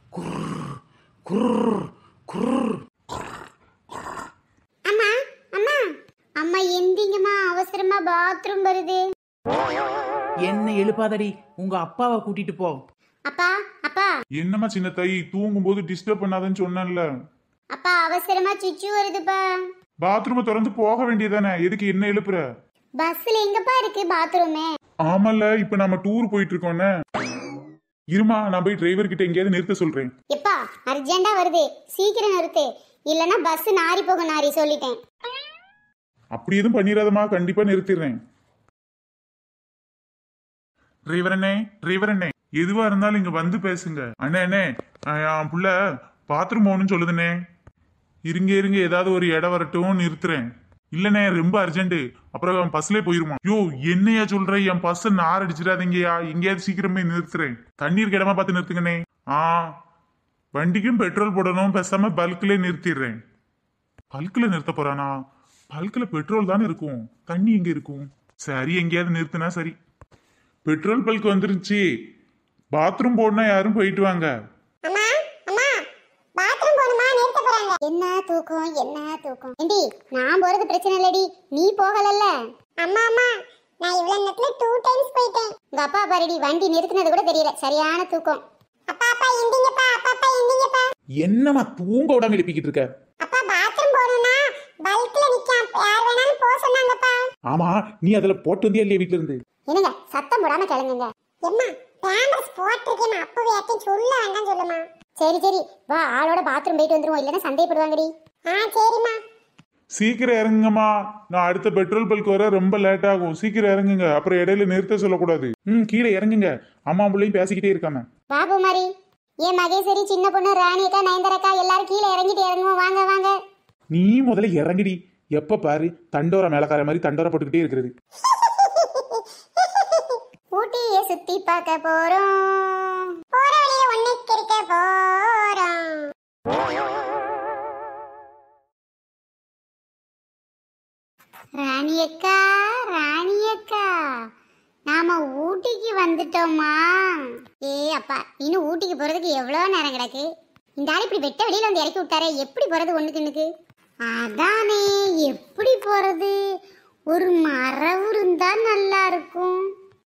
அம்மா அம்மா அம்மா எந்திங்கம்மா அவசரமா பாத்ரூம் வருது என்ன எழுப்பாதடி உங்க அப்பாவை கூட்டிட்டு போ அப்பா அப்பா என்னம்மா சின்ன தாயி தூங்கும் போது டிஸ்டர்ப் பண்ணாதன்னு சொன்னேன்ல அப்பா அவசரமா சுச்சு வருதுப்பா பாத்ரூமை திறந்து போக வேண்டியதானே எதுக்கு என்ன எழுப்புற பஸ்ல எங்கப்பா இருக்கு பாத்ரூமு ஆமால இப்ப நம்ம டூர் போயிட்டு இருக்கோம்னே இருமா நான் போய் டிரைவர் கிட்ட எங்கேயாவது நிறுத்த சொல்றேன் எப்பா அர்ஜென்டா வருது சீக்கிரம் நிறுத்து இல்லனா பஸ் நாரி போகும் நாரி சொல்லிட்டேன் அப்படி எதுவும் பண்ணிடாதம்மா கண்டிப்பா நிறுத்திடுறேன் டிரைவர் அண்ணே டிரைவர் அண்ணே எதுவா இருந்தாலும் இங்க வந்து பேசுங்க அண்ணே அண்ணே அஹ், என் புள்ள பாத்ரூம் போகணும்னு சொல்லுதுண்ணே இருங்க இருங்க ஏதாவது ஒரு இடம் வரட்டும் நிறுத்துறேன் இல்லண்ணே ரொம்ப அர்ஜென்ட் அப்புறம் பஸ்ல போயிருமா யோ என்னையா சொல்ற என் பஸ் நார் அடிச்சிடாதீங்கயா எங்கேயாவது சீக்கிரமே நிறுத்துறேன் தண்ணீர் இடமா பார்த்து நிறுத்துங்கண்ணே ஆ வண்டிக்கும் பெட்ரோல் போடணும் பேசாம பல்க்ல நிறுத்திடுறேன் பல்க்ல நிறுத்த போறானா பல்க்ல பெட்ரோல் தானே இருக்கும் தண்ணி எங்க இருக்கும் சரி எங்கேயாவது நிறுத்தினா சரி பெட்ரோல் பல்க் வந்துருச்சு பாத்ரூம் போடனா யாரும் போயிட்டு வாங்க அம்மா அம்மா பாத்ரூம் போணுமா நிறுத்த போறாங்க என்ன தூக்கம் என்ன தூக்கம் ஏண்டி நான் போறது பிரச்சனை இல்லடி நீ போகலல்ல அம்மா அம்மா நான் இவ்வளவு நேரத்துல டூ டைம்ஸ் போயிட்டேன் உங்க அப்பா பாருடி வண்டி நிறுத்தினது கூட தெரியல சரியான தூக்கம் அப்பா அப்பா எந்திங்கப்பா அப்பா அப்பா எந்திங்கப்பா என்னம்மா தூங்க விடாம எழுப்பிக்கிட்டு இருக்க அப்பா பாத்ரூம் போகணும்னா பல்க்ல நிக்காம யார் வேணாலும் போக சொன்னாங்கப்பா ஆமா நீ அதுல போட்டு வந்தியா இல்லையா வீட்டுல இருந்து என்னங்க சத்தம் போடாம கிளங்குங்க எம்மா பேம்பர்ஸ் போட்டிருக்கேன் அப்பவே யார்ட்டையும் சொல்ல வேண்டாம் சொல்லுமா சரி சரி வா ஆளோட பாத்ரூம் போயிட்டு வந்துருவோம் இல்லைன்னா சந்தேகப்படுவாங்கடி ஆ சரிம்மா சீக்கிரம் இறங்குங்கம்மா நான் அடுத்த பெட்ரோல் பல்க் வர ரொம்ப லேட் ஆகும் சீக்கிரம் இறங்குங்க அப்புறம் இடையில நிறுத்த சொல்லக்கூடாது ம் கீழே இறங்குங்க அம்மா பிள்ளையும் பேசிக்கிட்டே இருக்காம வா பூமாரி ஏன் மகேஸ்வரி சின்ன பொண்ணு ராணி அக்கா நயன்தரக்கா எல்லாரும் கீழே இறங்கிட்டு இறங்குவோம் வாங்க வாங்க நீ முதல்ல இறங்குடி எப்ப பாரு தண்டோரா மேலக்கார மாதிரி தண்டோரா போட்டுக்கிட்டே இருக்கிறது ஊட்டியை சுத்தி பார்க்க போறோம் போற வழிய ஒண்ணுக்கு இருக்க போறோம் ராணி அக்கா ராணி அக்கா நாம ஊட்டிக்கு வந்துட்டோமா ஏ அப்பா இன்னும் ஊட்டிக்கு போறதுக்கு எவ்வளவு நேரம் கிடக்கு இந்த ஆள் இப்படி வெட்ட வெளியில வந்து இறக்கி விட்டாரே எப்படி போறது ஒண்ணுக்கு ஒண்ணுக்கு அதானே எப்படி போறது ஒரு மரம் இருந்தா நல்லா இருக்கும்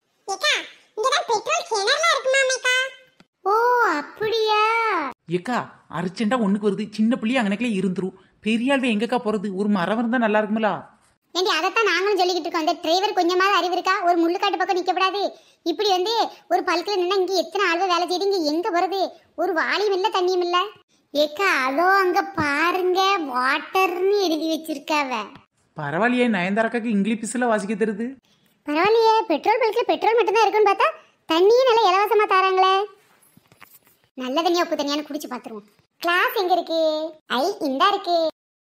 ஓ அப்படியா ஏக்கா அர்ஜென்ட்டா ஒண்ணுக்கு வருது சின்ன பிள்ளைய அங்கனக்குள்ளே இருந்துரும் பெரிய ஆள்வே எங்கக்கா போறது ஒரு மரம் இருந்தா நல்லா இருக்குமில்ல ஏண்டி அதைத்தான் நாங்களும் சொல்லிக்கிட்டு இருக்கோம் இந்த டிரைவர் கொஞ்சமாவது அறிவு இருக்கா ஒரு முள்ளுக்காட்டு பக்கம் நிக்கப்படாது இப்படி வந்து ஒரு பல்கில் நின்னா இங்க எத்தனை ஆள்வ வேலை செய்யுது இங்க எங்க போறது ஒரு வாளியும் இல்ல தண்ணியும் இல்ல ஏக்கா அதோ அங்க பாருங்க வாட்டர்னு எழுதி வச்சிருக்காவ பரவாயில்லையே நயன்தாரக்காக்கு இங்கிலீஷ்ல வாசிக்க தெரியுது பரவாயில்லையே பெட்ரோல் பல்கில் பெட்ரோல் மட்டும்தான் இருக்குன்னு பார்த்தா தண்ணியும் நல்லா இலவசமா தராங்களே நல்ல தண்ணியா உப்பு தண்ணியான்னு குடிச்சு பாத்துருவோம் கிளாஸ் எங்க இருக்கு ஐ இந்தா இருக்கு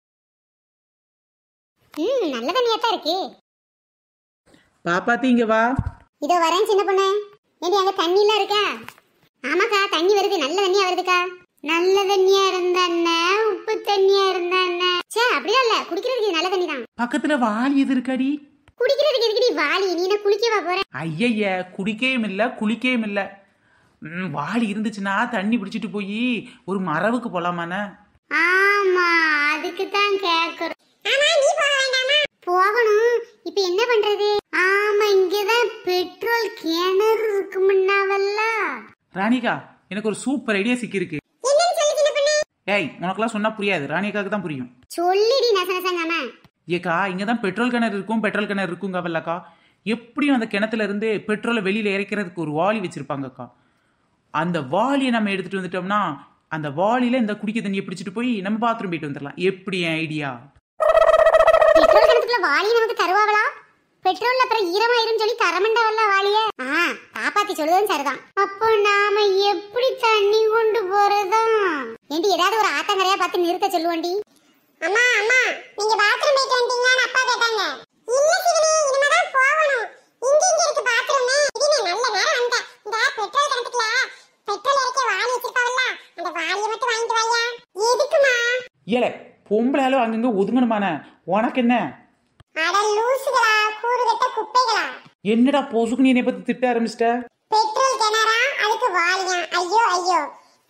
ம் நல்ல தண்ணியா தான் இருக்கு பாப்பாத்தி இங்க வா இதோ வரேன் சின்ன பொண்ணு ஏண்டி அங்க தண்ணிலாம் இருக்கா ஆமாக்கா தண்ணி வருது நல்ல தண்ணியா வருதுக்கா நல்ல தண்ணியா இருந்தா என்ன உப்பு தண்ணியா இருந்தா என்ன சே அப்படிதான் இல்ல குடிக்கிறதுக்கு இது நல்ல தண்ணி தான் பக்கத்துல வாளி எது இருக்காடி குடிக்கிறதுக்கு எதுக்குடி வாளி நீ என்ன குளிக்கவா போற ஐயய்ய குடிக்கவும் இல்ல குளிக்கவும் இல்ல ம், வாளி இருந்துச்சுன்னா தண்ணி பிடிச்சிட்டு போய் ஒரு மரவுக்கு போலாமாண்ணே ஆமா அதுக்கு தான் கேக்குறோம் ஆமா நீ போக வேண்டாமா போகணும் இப்போ என்ன பண்றது ஆமா இங்கதான் பெட்ரோல் கிணறு இருக்கு முன்னாவல்ல ராணிகா எனக்கு ஒரு சூப்பர் ஐடியா சிக்கிருக்கு என்னன்னு சொல்லி சின்ன பொண்ணு ஏய் உனக்கெல்லாம் சொன்னா புரியாது ராணிகாக்கு தான் புரியும் சொல்லிடி நசனசங்காம ஏக்கா இங்க தான் பெட்ரோல் கிணறு இருக்கும் பெட்ரோல் கிணறு இருக்குங்க வல்லக்கா எப்படியும் அந்த கிணத்துல இருந்து பெட்ரோலை வெளியில இறக்கிறதுக்கு ஒரு வாளி வச்சிருப்பாங்கக்கா அந்த வாளியை நம்ம எடுத்துட்டு வந்துட்டோம்னா அந்த வாளியில இந்த குடிக்க தண்ணியை பிடிச்சிட்டு போய் நம்ம பாத்ரூம் போயிட்டு வந்துடலாம் எப்படி என் ஐடியா பெட்ரோல் கிணத்துக்குள்ள வாளி நமக்கு தருவாங்களா பெட்ரோல் அப்புறம் ஈரமாயிரும் சொல்லி தரமண்டாவல்ல வாளிய ஆ காப்பாத்தி சொல்லுதும் சரிதான் அப்போ நாம எப்படி தண்ணி கொண்டு போறதா ஏண்டி ஏதாவது ஒரு ஆத்தங்கரையா பார்த்து நிறுத்த சொல்லுவோண்டி அம்மா அம்மா நீங்க பாத்ரூம் போயிட்டு வந்தீங்களான்னு அப்பா கேட்டாங்க இல்ல சிவனி இனிமேதான் போகணும் இங்க இங்க இருக்கு பாத்ரூம் இதுனே நல்ல நேரம் வந்தேன் இந்த பெட்ரோல் கிணத்துக்குள்ள பெட்ரோல் இறக்க வாளி வச்சிருப்பாவல்ல அந்த வாளியை மட்டும் வாங்கிட்டு வாயா எதுக்குமா ஏலே பொம்பளாலும் அங்கங்க ஒதுங்கணுமான உனக்கு என்ன அட லூசுகளா கூறுகட்ட குப்பைகளா என்னடா பொசுக்கு நீ என்னை பத்தி திட்ட ஆரம்பிச்சிட்ட பெட்ரோல் கிணறா அதுக்கு வாலியா ஐயோ ஐயோ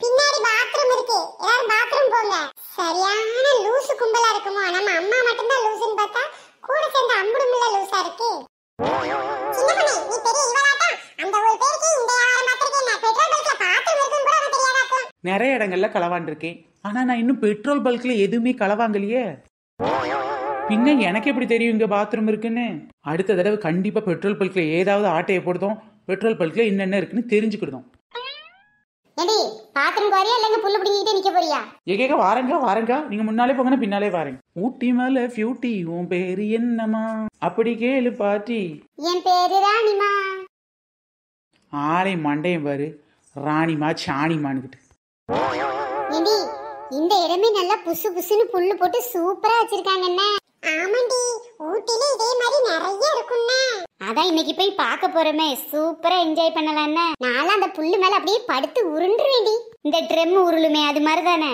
பின்னாடி பாத்ரூம் இருக்கு எல்லாரும் பாத்ரூம் போங்க சரியான லூசு கும்பலா இருக்குமோ நம்ம அம்மா மட்டும்தான் லூசுன்னு பார்த்தா கூட சேர்ந்த அம்புடுமில்ல லூசா இருக்கு சின்ன பொண்ணு நீ பெரிய இவளாட்டா அந்த ஒரு பேருக்கு இந்த வியாபாரம் பார்த்திருக்கேன் நான் பெட்ரோல் பல்க்ல பாத்ரூம் இருக்குன்னு கூட உனக்கு தெரியாதாக்கும் நிறைய இடங்கள்ல களவாண்டிருக்கேன் ஆனா நான் இன்னும் பெட்ரோல் பல்க்ல எதுவுமே களவாங்கலையே பின்ன எனக்கு எப்படி தெரியும் இங்க பாத்ரூம் இருக்குன்னு அடுத்த தடவை கண்டிப்பா பெட்ரோல் பல்க்ல ஏதாவது ஆட்டையை போடுதோம் பெட்ரோல் பல்க்ல என்னென்ன இருக்குன்னு தெரிஞ்சுக்கிடுதோம் ஏடி பாத்ரூம் போறியா இல்லங்க புல்லு பிடிங்கிட்டே நிக்க போறியா எகேக வாரங்க வாரங்க நீங்க முன்னாலே போங்கன்னா பின்னாலே வாரேன் ஊட்டி மேல ஃபியூட்டி உன் பேரு என்னமா அப்படி கேளு பாட்டி என் பேரு ராணிமா ஆளை மண்டையும் பாரு ராணிமா சாணிமான்னுக்கிட்டு ஏண்டி இந்த இடமே நல்லா புசு புசுன்னு புல்லு போட்டு சூப்பரா வச்சிருக்காங்க என்ன ஆமாண்டி ஊட்டில இதே மாதிரி நிறைய இருக்கும்னே அதான் இன்னைக்கு போய் பார்க்க போறோமே சூப்பரா என்ஜாய் பண்ணலாம்னு நான்லாம் அந்த புல்லு மேல அப்படியே படுத்து உருண்டுருவேண்டி இந்த ட்ரெம் உருளுமே அது மாதிரி தானே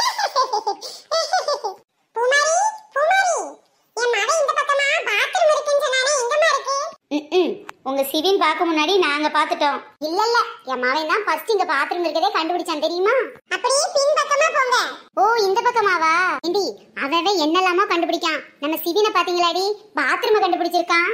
பூமாரி பூமாரி என் மகன் இந்த பக்கமா பாத்ரூம் இருக்குன்னு சொன்னானே எங்கம்மா இருக்கு ம் உங்க சிவின் பார்க்க முன்னாடி நாங்க பார்த்துட்டோம் இல்ல இல்ல என் மகன் தான் ஃபர்ஸ்ட் இங்க பாத்ரூம் இருக்கதே கண்டுபிடிச்சான் தெரியுமா அப்படியே பின் பக்கமா போங்க ஓ இந்த பக்கமாவா இண்டி அவன் என்னெல்லாமோ கண்டுபிடிக்கான் நம்ம சிவினை பாத்தீங்களாடி பாத்ரூம் கண்டுபிடிச்சிருக்கான்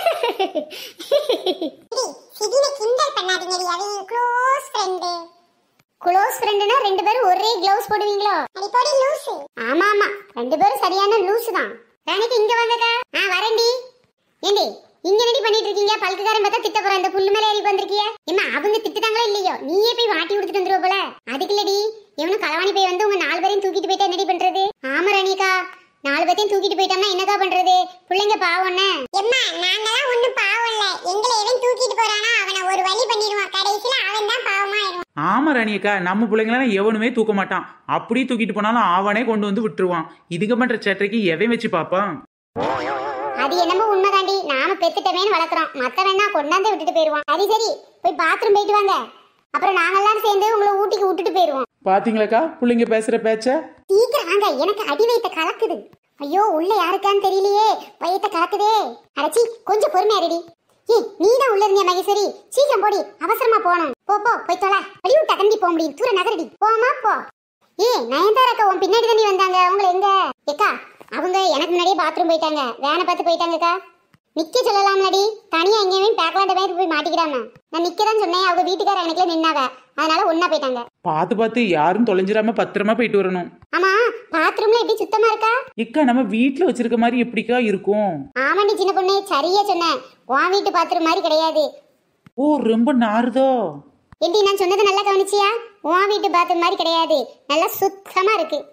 சிவினை கிண்டல் பண்ணாதீங்கடி அவன் க்ளோஸ் ஃப்ரெண்டு க்ளோஸ் ஃப்ரெண்டுனா ரெண்டு பேரும் ஒரே க்ளவுஸ் போடுவீங்களோ அடிப்படி லூசு ஆமா ஆமா ரெண்டு பேரும் சரியான லூசு தான் ராணிக்கு இங்க வாங்கக்கா ஆ வரேன்டி ஏண்டி இங்க ரெடி பண்ணிட்டு இருக்கீங்க பல்குக்காரன் பார்த்தா திட்ட போற இந்த புல்லு மேல ஏறி வந்திருக்கிய ஏமா அவங்க திட்டுதாங்களோ இல்லையோ நீயே போய் வாட்டி கொடுத்துட்டு வந்துருவ போல அதுக்கு இல்லடி எவனும் களவாணி போய் வந்து உங்க நாலு பேரையும் தூக்கிட்டு போயிட்டா என்னடி பண்றது ஆமா ராணிக்கா நாலு பேத்தையும் தூக்கிட்டு போயிட்டோம்னா என்னக்கா பண்றது பிள்ளைங்க பாவம்னு எம்மா நாங்கெல்லாம் ஒண்ணும் பாவம் இல்ல எங்களை எவன் தூக்கிட்டு போறானா அவனை ஒரு வழி பண்ணிடுவான் கடைசியில அவன் தான் பாவமா ஆயிடுவான் ஆமா ராணியக்கா நம்ம பிள்ளைங்களாம் எவனுமே தூக்க மாட்டான் அப்படியே தூக்கிட்டு போனாலும் அவனே கொண்டு வந்து விட்டுருவான் இதுக்கு பண்ற சேட்டைக்கு எவன் வச்சு பாப்பான் அது என்னமோ உண்மைதாண்டி நாம பெத்துட்டமேன்னு வளர்க்குறோம் மத்தவன்னா கொண்டாந்து விட்டுட்டு போயிருவான் சரி சரி போய் பாத்ரூம் போயிட்டு வாங்க அப்புறம் நாங்கெல்லாம் சேர்ந்து உங்களை ஊட்டிக்கு விட்டுட்டு போயிருவோம் பாத்தீங்களாக்கா பிள்ளைங்க பேசுற பேச்ச சீக்கிரம் வாங்க எனக்கு அடி வயித்த கலக்குது ஐயோ உள்ள யாருக்கான்னு தெரியலையே வயித்த கலக்குதே அடச்சி கொஞ்சம் பொறுமையா ரெடி ஏய் நீ தான் உள்ள இருந்தியா மகேஸ்வரி சீக்கிரம் போடி அவசரமா போகணும் போ போ போய் தொலை வழி விட்டா தம்பி போக முடியும் தூர நகரடி போமா போ ஏய் நயன்தாரா அக்கா உன் பின்னாடி தாண்டி வந்தாங்க உங்களை எங்க ஏக்கா அவங்க எனக்கு முன்னாடியே பாத்ரூம் போயிட்டாங்க வேனை பார்த்து போயிட்டாங்கக்கா நிக்க சொல்லலாம்லடி தனியா எங்கேயுமே பேக்கலாண்ட மாதிரி போய் மாட்டிக்கிடாம நான் நிக்க தான் சொன்னேன் அவங்க வீட்டுக்கார எனக்குல நின்னாவ அதனால ஒன்னா போயிட்டாங்க பார்த்து பார்த்து யாரும் தொலைஞ்சிராம பத்திரமா போயிட்டு வரணும் ஆமா பாத்ரூம்ல எப்படி சுத்தமா இருக்கா இக்கா நம்ம வீட்ல வச்சிருக்க மாதிரி எப்படிக்கா இருக்கும் ஆமாண்டி சின்ன பொண்ணு சரியா சொன்னேன் உன் வீட்டு பாத்ரூம் மாதிரி கிடையாது ஓ ரொம்ப நாறுதோ ஏண்டி நான் சொன்னது நல்லா கவனிச்சியா உன் வீட்டு பாத்ரூம் மாதிரி கிடையாது நல்லா சுத்தமா இருக்கு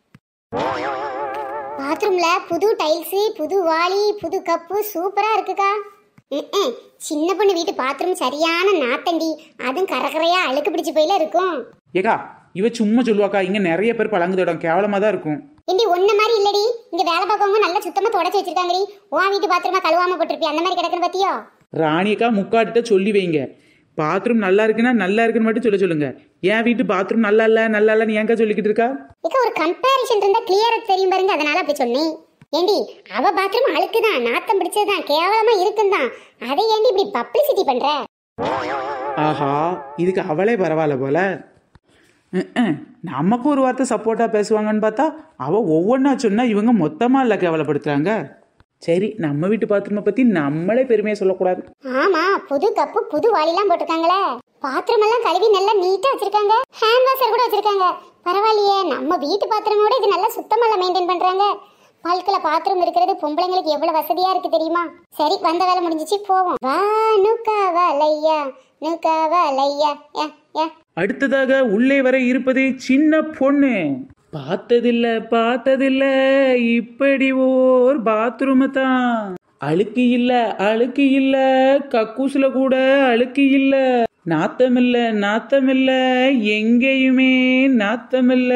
பாத்ரூம்ல புது டைல்ஸ் புது வாளி புது கப்பு சூப்பரா இருக்குக்கா ம்ம். சின்ன பொண்ணு வீட்டு பாத்ரூம் சரியான நாத்தண்டி அதுவும் கரகரையா அழுக்கு பிடிச்சு போயில இருக்கும் ஏக்கா இவ சும்மா சொல்லுவாக்கா இங்க நிறைய பேர் பழங்குது இடம் கேவலமா தான் இருக்கும் ஏண்டி ஒன்ன மாதிரி இல்லடி இங்க வேலை பார்க்கவங்க நல்லா சுத்தமா தொடச்சு வச்சிருக்காங்கடி உன் வீட்டு பாத்ரூமா கழுவாம போட்டிருப்பியா அந்த மாதிரி கிடக்குன்னு பாத்தியோ ராணியக்கா முக்காட்டிட்ட சொல்லி வைங்க பாத்ரூம் நல்லா இருக்குன்னா நல்லா இருக்குன்னு மட்டும் சொல்ல சொல்லுங்க என் வீட்டு பாத்ரூம் நல்லா இல்ல நல்லா இல்லன்னு ஏன்க்கா சொல்லிக்கிட்டு இருக்கா இக்க ஒரு கம்பேரிஷன் இருந்தா கிளியரா தெரியும் பாருங்க அதனால அப்படி சொன்னேன் ஏண்டி அவ பாத்ரூம் அழுக்குதான் நாத்தம் பிடிச்சதுதான் கேவலமா இருக்குதான் அதை ஏண்டி இப்படி பப்ளிசிட்டி பண்ற ஆஹா இதுக்கு அவளே பரவாயில்ல போல ம்ம். நமக்கு ஒரு வார்த்தை சப்போர்ட்டா பேசுவாங்கன்னு பார்த்தா அவ ஒவ்வொன்றா சொன்னா இவங்க மொத்தமா இல்ல கேவலப்படுத்துறாங்க சரி நம்ம வீட்டு பாத்ரூமை பத்தி நம்மளே பெருமையா சொல்லக்கூடாது ஆமா புது கப்பு புது வாளிலாம் போட்டிருக்காங்களே பாத்ரூம் எல்லாம் கழுவி நல்லா நீட்டா வச்சிருக்காங்க ஹேண்ட் வாஷர் கூட வச்சிருக்காங்க பரவாயில்லையே நம்ம வீட்டு பாத்திரமோட இது நல்லா சுத்தமா மெயின்டைன் பண்றாங்க பல்குல பாத்ரூம் இருக்கிறது பொம்பளைங்களுக்கு எவ்வளவு வசதியா இருக்கு தெரியுமா சரி வந்த வேலை முடிஞ்சிச்சு போவோம் வா நுக்கா வலையா நுக்கா வலையா யா யா அடுத்ததாக உள்ளே வர இருப்பது சின்ன பொண்ணு பார்த்ததில்ல பார்த்ததில்ல இப்படி ஓர் பாத்ரூம் தான் அழுக்கு இல்ல அழுக்கு இல்ல கக்கூசுல கூட அழுக்கு இல்ல நாத்தமில்ல நாத்தமில்ல எங்கேயுமே நாத்தமில்ல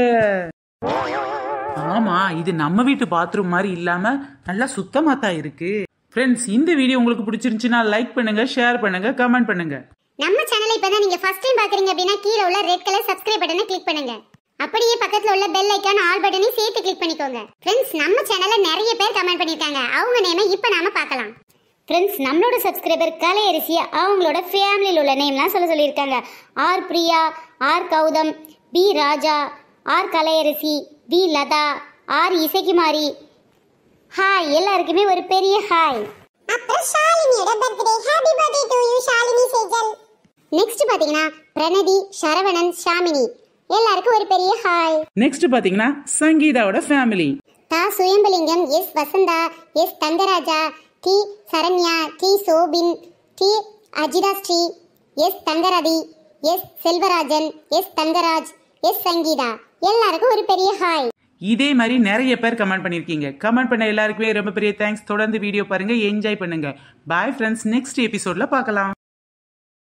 ஆமா இது நம்ம வீட்டு பாத்ரூம் மாதிரி இல்லாம நல்லா சுத்தமா தான் இருக்கு ஃப்ரெண்ட்ஸ் இந்த வீடியோ உங்களுக்கு பிடிச்சிருந்துச்சுன்னா லைக் பண்ணுங்க ஷேர் பண்ணுங்க கமெண்ட் பண்ணுங்க நம்ம சேனலை இப்பதான் நீங்க ஃபர்ஸ்ட் டைம் பாக்குறீங்க அப்படின்னா கீழே உள்ள ரெட் கலர் சப்ஸ்கிரைப் பட்டனை கிளிக் பண்ணுங்க அப்படியே பக்கத்துல உள்ள பெல் ஐக்கான் ஆல் பட்டனையும் சேர்த்து கிளிக் பண்ணிக்கோங்க ஃப்ரெண்ட்ஸ் நம்ம சேனல்ல நிறைய பேர் கமெண்ட் பண்ணிருக்காங்க அவங்க நேமை இப்போ நாம பார்க்கலாம் ஃப்ரெண்ட்ஸ் நம்மளோட சப்ஸ்கிரைபர் கலை அரிசி அவங்களோட ஃபேமிலியில் உள்ள நேம்லாம் சொல்ல சொல்லியிருக்காங்க R Priya R Gautham P Raja R Kalaiyarasi V Latha R Isaikumari hi எல்லாருக்குமே ஒரு பெரிய ஹாய் அப்புறம் ஷாலினியோட birthday happy birthday to you Shalini Sehgal next பாத்தீங்கன்னா பிரணதி சரவணன் ஷாமினி எல்லாருக்கும் ஒரு பெரிய ஹாய் நெக்ஸ்ட் பாத்தீங்கன்னா சங்கீதாவோட ஃபேமிலி தா Suyambulingam S Vasantha S Thangaraja T Saranya T Sobin T Ajitha Sri S Thangarathi S Selvarajan S Thangaraj S Sangeetha எல்லாருக்கும் ஒரு பெரிய ஹாய் இதே மாதிரி நிறைய பேர் கமெண்ட் பண்ணியிருக்கீங்க கமெண்ட் பண்ண எல்லாருக்குமே ரொம்ப பெரிய தேங்க்ஸ் தொடர்ந்து வீடியோ பாருங்க என்ஜாய் பண்ணுங்க பாய் ஃப்ரெண்ட்ஸ் நெக்ஸ்ட் எபிசோட்ல பார்க்கலாம்